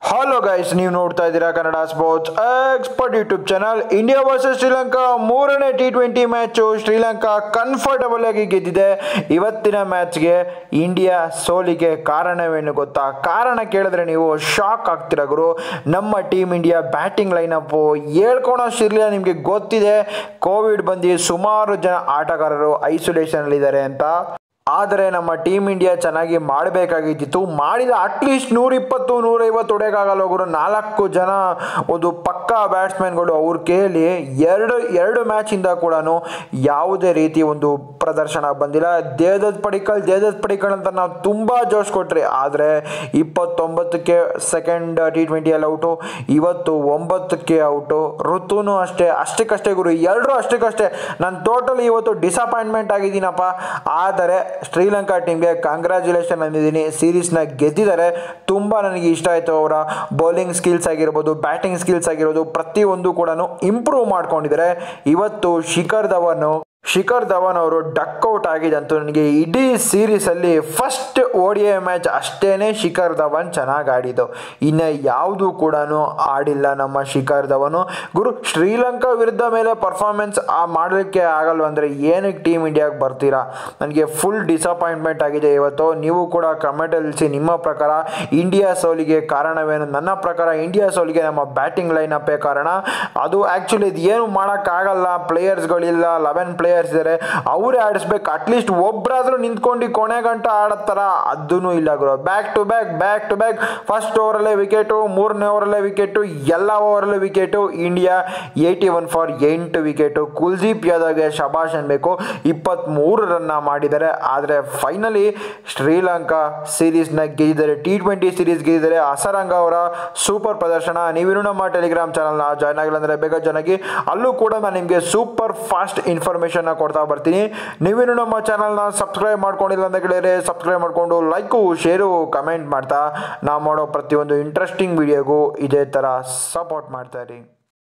hello guys ನೀವು ನೋಡ್ತಾ ಇದ್ದೀರಾ Kannada sports expert YouTube channel India versus Sri Lanka ಮೂರನೇ T twenty match Sri Lanka comfortable ಆಗಿ ಗೆದ್ದಿದೆ ಇವತ್ತಿನ ಮ್ಯಾಚ್ಗೆ ಇಂಡಿಯಾ ಸೋಲಿಗೆ ಕಾರಣವೇನು ಗೊತ್ತಾ ಕಾರಣ ಕೇಳಿದ್ರೆ ನೀವು ಶಾಕ್ ಆಗ್ತೀರ ಗುರು ನಮ್ಮ ಟೀಮ್ ಇಂಡಿಯಾ ಬ್ಯಾಟಿಂಗ್ ಲೈನಪ್ಪು ಹೇಳ್ಕೊಳೋಷ್ಟಿರಲಿಲ್ಲ ನಿಮಗೆ ಗೊತ್ತಿದೆ ಕೋವಿಡ್ ಬಂದು ಸುಮಾರು ಜನ ಆಟಗಾರರು ಐಸೋಲೇಷನಲ್ಲಿದ್ದಾರೆ ಅಂತ ಆದರೆ ನಮ್ಮ ಟೀಮ್ ಇಂಡಿಯಾ ಚೆನ್ನಾಗಿ ಮಾಡಬೇಕಾಗಿದ್ದಿತ್ತು ಮಾಡಿದ ಅಟ್ಲೀಸ್ಟ್ ನೂರಿಪ್ಪತ್ತು ನೂರೈವತ್ತು ಹೊಡೆಯೋಕ್ಕಾಗಲ್ಲ ಹೋಗೋರು ನಾಲ್ಕು ಜನ ಒಂದು ಪಕ್ಕಾ ಬ್ಯಾಟ್ಸ್ಮನ್ಗಳು ಅವ್ರ ಕೈಯಲ್ಲಿ ಎರಡು ಎರಡು ಮ್ಯಾಚಿಂದ ಕೂಡ ಯಾವುದೇ ರೀತಿ ಒಂದು ಪ್ರದರ್ಶನ ಬಂದಿಲ್ಲ ದೇವದತ್ ಪಡಿಕಲ್ ದೇವದತ್ ಪಡಿಕಲ್ ಅಂತ ನಾವು ತುಂಬ ಜೋಶ್ ಕೊಟ್ರಿ ಆದರೆ ಇಪ್ಪತ್ತೊಂಬತ್ತಕ್ಕೆ ಸೆಕೆಂಡ್ ಟಿ ಟ್ವೆಂಟಿಯಲ್ಲಿ ಔಟು ಇವತ್ತು ಒಂಬತ್ತಕ್ಕೆ ಔಟು ಋತುನು ಅಷ್ಟೇ ಅಷ್ಟಕ್ಕಷ್ಟೇ ಗುರು ಎಲ್ಲರೂ ಅಷ್ಟಕ್ಕಷ್ಟೇ ನಾನು ಟೋಟಲಿ ಇವತ್ತು ಡಿಸಪಾಯಿಂಟ್ಮೆಂಟ್ ಆಗಿದ್ದೀನಪ್ಪ ಆದರೆ ಶ್ರೀಲಂಕಾ ಟೀಮ್ಗೆ ಕಂಗ್ರ್ಯಾಚುಲೇಷನ್ ಅಂದಿದ್ದೀನಿ ಸೀರೀಸ್ನ ಗೆದ್ದಿದ್ದಾರೆ ತುಂಬ ನನಗೆ ಇಷ್ಟ ಆಯಿತು ಅವರ ಬೌಲಿಂಗ್ ಸ್ಕಿಲ್ಸ್ ಆಗಿರ್ಬೋದು ಬ್ಯಾಟಿಂಗ್ ಸ್ಕಿಲ್ಸ್ ಆಗಿರ್ಬೋದು ಪ್ರತಿಯೊಂದು ಕೂಡ ಇಂಪ್ರೂವ್ ಮಾಡ್ಕೊಂಡಿದ್ದಾರೆ ಇವತ್ತು ಶಿಖರ್ ಧವನ್ ಶಿಖರ್ ಧವನ್ ಅವರು ಡಕ್ ಔಟ್ ಆಗಿದಂತೂ ನನಗೆ ಇಡೀ ಸೀರೀಸಲ್ಲಿ first O D I match ಅಷ್ಟೇನೆ ಶಿಖರ್ ಧವನ್ ಚೆನ್ನಾಗಿ ಆಡಿದ್ದು ಇನ್ನು ಯಾವುದು ಕೂಡ ಆಡಿಲ್ಲ ನಮ್ಮ ಶಿಖರ್ ಧವನು ಗುರು ಶ್ರೀಲಂಕಾ ವಿರುದ್ಧ ಮೇಲೆ ಪರ್ಫಾರ್ಮೆನ್ಸ್ ಆ ಮಾಡಲಿಕ್ಕೆ ಆಗಲ್ವಂದರೆ ಏನಕ್ಕೆ ಟೀಮ್ ಇಂಡಿಯಾಗೆ ಬರ್ತೀರಾ ನನಗೆ ಫುಲ್ ಡಿಸಪಾಯಿಂಟ್ಮೆಂಟ್ ಆಗಿದೆ ಇವತ್ತು ನೀವು ಕೂಡ ಕಮೆಂಟಲ್ಲಿ ತಿಳಿಸಿ ನಿಮ್ಮ ಪ್ರಕಾರ ಇಂಡಿಯಾ ಸೋಲಿಗೆ ಕಾರಣವೇನು ನನ್ನ ಪ್ರಕಾರ ಇಂಡಿಯಾ ಸೋಲಿಗೆ ನಮ್ಮ ಬ್ಯಾಟಿಂಗ್ ಲೈನಪ್ಪೇ ಕಾರಣ ಅದು ಆ್ಯಕ್ಚುಲಿ ಇದು ಏನು ಮಾಡೋಕ್ಕಾಗಲ್ಲ ಪ್ಲೇಯರ್ಸ್ಗಳಿಲ್ಲ ಲೆವೆನ್ ಪ್ಲೇಯರ್ಸ್ ಇದ್ದಾರೆ ಅವರೇ ಆಡಿಸ್ಬೇಕು ಅಟ್ಲೀಸ್ಟ್ ಒಬ್ಬರಾದರೂ ನಿಂತ್ಕೊಂಡು ಕೊನೆ ಗಂಟ ಆಡತ್ತಾರ ಅದೂ ಇಲ್ಲ ಗುರು back to back back to back first ಓವರಲ್ಲೇ ವಿಕೆಟು ಮೂರನೇ ಓವರಲ್ಲೇ ವಿಕೆಟು ಎಲ್ಲ ಓವರಲ್ಲೇ wicket India eighty one for ಎಂಟು ವಿಕೆಟು ಕುಲ್ದೀಪ್ ಯಾದವ್ಗೆ ಶಬಾಷ್ ಅನ್ಬೇಕು ಇಪ್ಪತ್ತ್ಮೂರು ರನ್ನ ಮಾಡಿದ್ದಾರೆ ಆದರೆ ಫೈನಲಿ ಶ್ರೀಲಂಕಾ ಸೀರೀಸ್ನ ಗೆದ್ದಿದ್ದಾರೆ ಟಿ ಟ್ವೆಂಟಿ ಸೀರೀಸ್ ಗೆದ್ದಿದ್ದಾರೆ ಅಸರಂಗ ಅವರ ಸೂಪರ್ ಪ್ರದರ್ಶನ ನೀವಿನ್ನೂ ನಮ್ಮ ಟೆಲಿಗ್ರಾಮ್ ಚಾನಲ್ನ ಜಾಯ್ನ್ ಆಗಿಲ್ಲ ಅಂದರೆ ಬೇಗ ಜಾಯ್ನ್ ಆಗಿ ಅಲ್ಲೂ ಕೂಡ ನಾನು ನಿಮಗೆ ಸೂಪರ್ ಫಾಸ್ಟ್ ಇನ್ಫಾರ್ಮೇಷನ್ನ ಕೊಡ್ತಾ ಬರ್ತೀನಿ ನೀವಿನ್ನೂ ನಮ್ಮ ಚಾನಲ್ನ ಸಬ್ಸ್ಕ್ರೈಬ್ ಮಾಡ್ಕೊಂಡಿಲ್ಲ ಅಂತ ಕೇಳಿದರೆ ಸಬ್ಸ್ಕ್ರೈಬ್ ಮಾಡಿಕೊಂಡು ಲೈಕು ಶೇರು ಕಮೆಂಟ್ ಮಾಡ್ತಾ ನಾವು ಮಾಡೋ ಪ್ರತಿಯೊಂದು ಇಂಟ್ರೆಸ್ಟಿಂಗ್ ವಿಡಿಯೋಗೂ ಇದೇ ಥರ ಸಪೋರ್ಟ್ ಮಾಡ್ತಾ ಇರಿ